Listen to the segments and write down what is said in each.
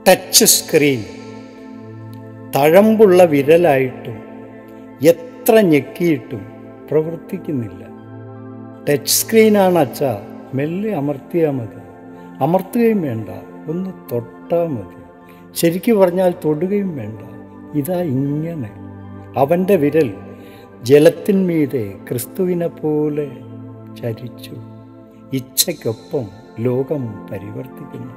touch screen തഴമ്പുള്ള വിരലായിട്ടും എത്ര ഞെക്കിയിട്ടും പ്രവർത്തിക്കുന്നില്ല touch സ്ക്രീനാണ് അച്ഛ മെല്ലെ അമർത്തിയാൽ മതി അമർത്തുകയും വേണ്ട ഒന്ന് തൊട്ടാൽ മതി ശരിക്കു പറഞ്ഞാൽ തൊടുകയും വേണ്ട ഇതാ ഇങ്ങനെ അവൻ്റെ വിരൽ ജലത്തിന്മീതെ ക്രിസ്തുവിനെ പോലെ ചരിച്ചു ഇച്ഛയ്ക്കൊപ്പം ലോകം പരിവർത്തിക്കുന്നു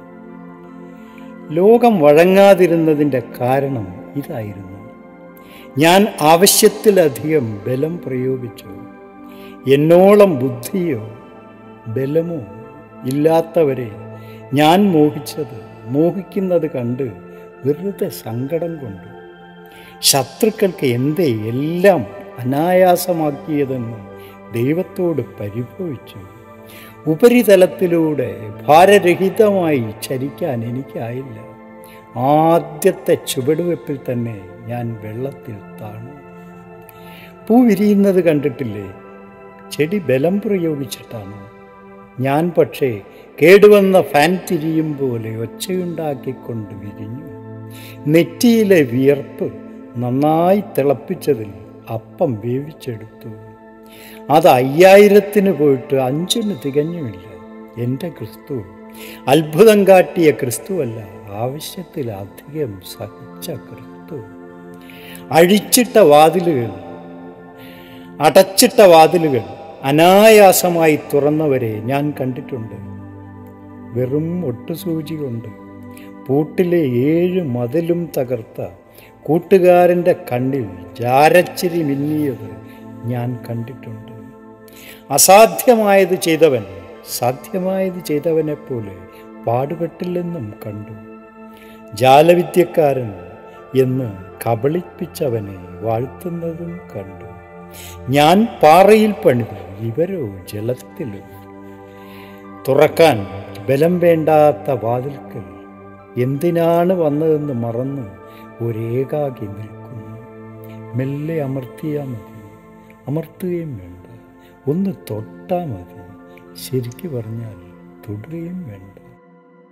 ലോകം വഴങ്ങാതിരുന്നതിൻ്റെ കാരണം ഇതായിരുന്നു ഞാൻ ആവശ്യത്തിലധികം ബലം പ്രയോഗിച്ചു എന്നോളം ബുദ്ധിയോ ബലമോ ഇല്ലാത്തവരെ ഞാൻ മോഹിച്ചത് മോഹിക്കുന്നത് കണ്ട് വെറുതെ സങ്കടം കൊണ്ടു ശത്രുക്കൾക്ക് എന്തേ എല്ലാം അനായാസമാക്കിയതെന്ന് ദൈവത്തോട് പരിഭവിച്ചു ഉപരിതലത്തിലൂടെ ഭാരരഹിതമായി ചരിക്കാൻ എനിക്കായില്ല ആദ്യത്തെ ചുവടുവെപ്പിൽ തന്നെ ഞാൻ വെള്ളത്തിൽ താണു പൂ വിരിയുന്നത് കണ്ടിട്ടില്ലേ ചെടി ബലം പ്രയോഗിച്ചിട്ടാണ് ഞാൻ പക്ഷേ കേടുവന്ന ഫാൻ തിരിയും പോലെ ഒച്ചയുണ്ടാക്കിക്കൊണ്ട് വിരിഞ്ഞു നെറ്റിയിലെ വിയർപ്പ് നന്നായി തിളപ്പിച്ചതിൽ അപ്പം വേവിച്ചെടുത്തു അത് അയ്യായിരത്തിന് പോയിട്ട് അഞ്ചിന് തികഞ്ഞുമില്ല എൻ്റെ ക്രിസ്തു അത്ഭുതം കാട്ടിയ ക്രിസ്തുവല്ല ആവശ്യത്തിലധികം സഹിച്ച ക്രിസ്തു അഴിച്ചിട്ട വാതിലുകൾ അടച്ചിട്ട വാതിലുകൾ അനായാസമായി തുറന്നവരെ ഞാൻ കണ്ടിട്ടുണ്ട് വെറും ഒട്ടുസൂചി കൊണ്ട് പൂട്ടിലെ ഏഴ് മതിലും തകർത്ത കൂട്ടുകാരൻ്റെ കണ്ണിൽ ജാരച്ചിരി മിന്നിയത് ഞാൻ കണ്ടിട്ടുണ്ട് അസാധ്യമായത് ചെയ്തവൻ സാധ്യമായത് ചെയ്തവനെപ്പോലെ പാടുപെട്ടില്ലെന്നും കണ്ടു ജാലവിദ്യക്കാരൻ എന്ന് കബളിപ്പിച്ചവനെ വാഴ്ത്തുന്നതും കണ്ടു ഞാൻ പാറയിൽ പണിതു ഇവരോ ജലത്തിലും തുറക്കാൻ ബലം വേണ്ടാത്ത വാതിൽക്കൽ എന്തിനാണ് വന്നതെന്ന് മറന്ന് ഒരേകാകി നിൽക്കുന്നു മെല്ലെ അമർത്തിയാൽ മതി അമർത്തുകയും വേണ്ട ഒന്ന് തൊട്ടാൽ മതി ശരിക്കു പറഞ്ഞാൽ തൊടുകയും വേണ്ട